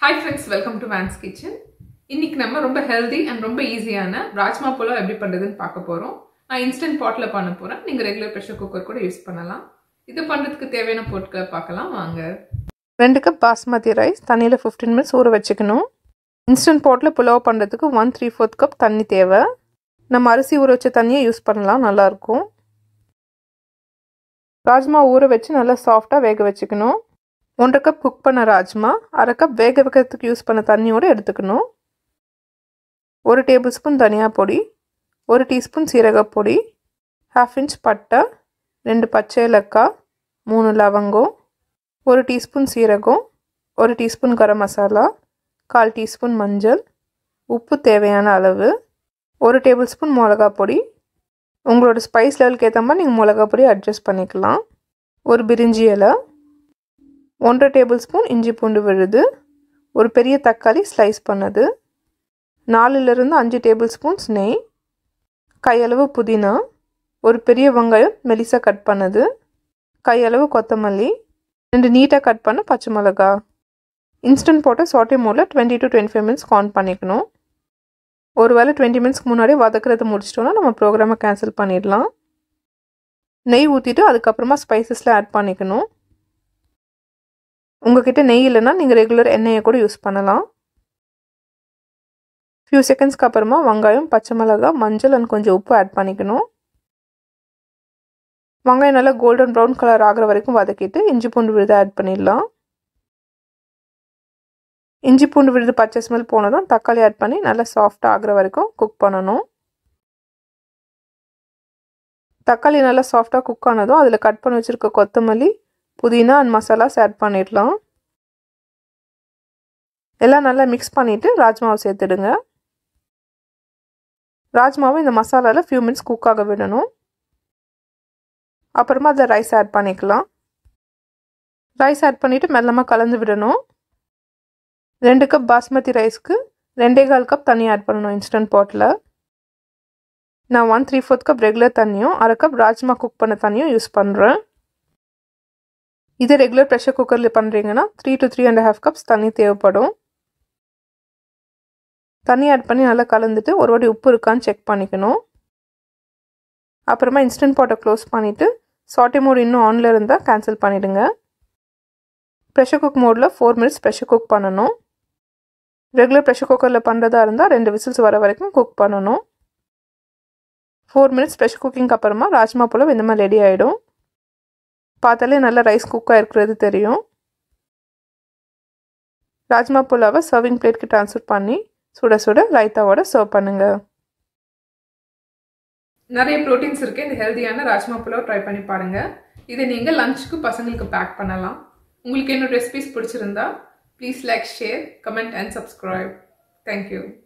hi friends welcome to Vans kitchen இன்னைக்கு நம்ம ரொம்ப ஹெல்தி அண்ட் ரொம்ப ஈஸியான ராஜ்மா புலாவ் எப்படி பண்ணுறதுன்னு பார்க்க போகிறோம் நான் இன்ஸ்டன்ட் பாட்டில் பண்ண போகிறேன் நீங்கள் ரெகுலர் ப்ரெஷர் குக்கர் கூட யூஸ் பண்ணலாம் இது பண்ணுறதுக்கு தேவையான பொருட்களை பார்க்கலாம் வாங்க ரெண்டு கப் பாஸ்மதி ரைஸ் தண்ணியில் ஃபிஃப்டீன் மினிட்ஸ் ஊற வச்சுக்கணும் இன்ஸ்டன்ட் பாட்டில் புலாவ் பண்ணுறதுக்கு ஒன் த்ரீ ஃபோர்த் கப் தண்ணி தேவை நம்ம அரிசி ஊற வச்ச தண்ணியை யூஸ் பண்ணலாம் நல்லாயிருக்கும் ராஜ்மா ஊற வச்சு நல்லா சாஃப்டாக வேக வச்சுக்கணும் ஒன்றரை கப் குக் பண்ண ராஜ்மா அரை கப் வேக வைக்கிறதுக்கு யூஸ் பண்ண தண்ணியோடு எடுத்துக்கணும் ஒரு டேபிள் ஸ்பூன் தனியா பொடி ஒரு டீஸ்பூன் சீரகப்பொடி ஹாஃப் இன்ச் பட்டை ரெண்டு பச்சை ஏலக்காய் மூணு லவங்கம் ஒரு டீஸ்பூன் சீரகம் ஒரு டீஸ்பூன் கரம் மசாலா கால் டீஸ்பூன் மஞ்சள் உப்பு தேவையான அளவு ஒரு டேபிள் ஸ்பூன் மிளகா பொடி உங்களோட ஸ்பைஸ் லெவலுக்கு ஏற்ற மாதிரி நீங்கள் மிளகா பொடி அட்ஜஸ்ட் பண்ணிக்கலாம் ஒரு பிரிஞ்சி இலை ஒன்றரை டேபிள் ஸ்பூன் இஞ்சி பூண்டு விழுது ஒரு பெரிய தக்காளி ஸ்லைஸ் பண்ணது நாலுலேருந்து அஞ்சு டேபிள் ஸ்பூன்ஸ் நெய் கையளவு புதினா ஒரு பெரிய வெங்காயம் மெலிசாக கட் பண்ணது கையளவு கொத்தமல்லி ரெண்டு நீட்டாக கட் பண்ண பச்சை மிளகா இன்ஸ்டன்ட் போட்டு சாட்டே மோடில் twenty to twenty five minutes on பண்ணிக்கணும் ஒரு வேளை டுவெண்ட்டி மினிட்ஸ்க்கு முன்னாடி வதக்கிறத முடிச்சிட்டோன்னா நம்ம ப்ரோக்ராமை கேன்சல் பண்ணிடலாம் நெய் ஊற்றிட்டு அதுக்கப்புறமா ஸ்பைசஸில் ஆட் பண்ணிக்கணும் உங்ககிட்ட நெய் இல்லைன்னா நீங்கள் ரெகுலர் எண்ணெயை கூட யூஸ் பண்ணலாம் ஃபியூ செகண்ட்ஸ்க்கு அப்புறமா வெங்காயம் பச்சை மிளகாய் மஞ்சள் அண்ட் கொஞ்சம் உப்பு ஆட் பண்ணிக்கணும் வெங்காயம் நல்லா கோல்டன் ப்ரௌன் கலர் ஆகிற வரைக்கும் வதக்கிட்டு இஞ்சி பூண்டு விழுது ஆட் பண்ணிடலாம் இஞ்சி பூண்டு விழுது பச்சை ஸ்மெல் போனதும் தக்காளி ஆட் பண்ணி நல்லா சாஃப்டாக ஆகிற வரைக்கும் குக் பண்ணணும் தக்காளி நல்லா சாஃப்டாக குக் ஆனதும் அதில் கட் பண்ணி வச்சுருக்க கொத்தமல்லி புதினா அண்ட் மசாலாஸ் ஆட் பண்ணிடலாம் எல்லாம் நல்லா மிக்ஸ் பண்ணிவிட்டு ராஜ்மாவை சேர்த்துடுங்க ராஜ்மாவை இந்த மசாலாவில் ஃபியூ மினிட்ஸ் குக் ஆக விடணும் அப்புறமா அதில் ரைஸ் ஆட் பண்ணிக்கலாம் ரைஸ் ஆட் பண்ணிவிட்டு மெல்லமாக கலந்து விடணும் ரெண்டு கப் பாஸ்மதி ரைஸ்க்கு ரெண்டே கால் கப் தண்ணி ஆட் பண்ணணும் இன்ஸ்டன்ட் பாட்டில் நான் one three fourth cup regular தண்ணியும் அரை கப் ராஜ்மா குக் பண்ண தண்ணியும் யூஸ் பண்ணுறேன் இதே ரெகுலர் ப்ரெஷர் குக்கரில் பண்ணுறீங்கன்னா three to three and half cups தண்ணி தேவைப்படும் தண்ணி ஆட் பண்ணி நல்லா கலந்துட்டு ஒரு வாட்டி உப்பு இருக்கான்னு செக் பண்ணிக்கணும் அப்புறமா இன்ஸ்டன்ட் பாட்டை க்ளோஸ் பண்ணிவிட்டு சாட்டே மோட் இன்னும் ஆனில் இருந்தால் கேன்சல் பண்ணிவிடுங்க ப்ரெஷர் குக் மோடில் ஃபோர் மினிட்ஸ் ப்ரெஷர் குக் பண்ணணும் ரெகுலர் ப்ரெஷர் குக்கரில் பண்ணுறதா இருந்தால் ரெண்டு விசில்ஸ் வர வரைக்கும் குக் பண்ணணும் ஃபோர் மினிட்ஸ் ப்ரெஷர் குக்கிங்க்கு அப்புறமா ராஜ்மா புலாவ் இந்த மாதிரி ரெடி ஆகிடும் பார்த்தாலே நல்லா ரைஸ் குக்காக இருக்கிறது தெரியும் ராஜ்மா புலாவை சர்விங் பிளேட்க்கு ட்ரான்ஸ்ஃபர் பண்ணி சுட சுட ரைத்தாவோட சர்வ் பண்ணுங்க நிறைய ப்ரோட்டீன்ஸ் இருக்குது இந்த ஹெல்தியான ராஜ்மா புலாவ் ட்ரை பண்ணி பாருங்க இதை நீங்கள் லஞ்சுக்கு பசங்களுக்கு பேக் பண்ணலாம் உங்களுக்கு என்னோட ரெசிபிஸ் பிடிச்சிருந்தா please like share comment and subscribe thank you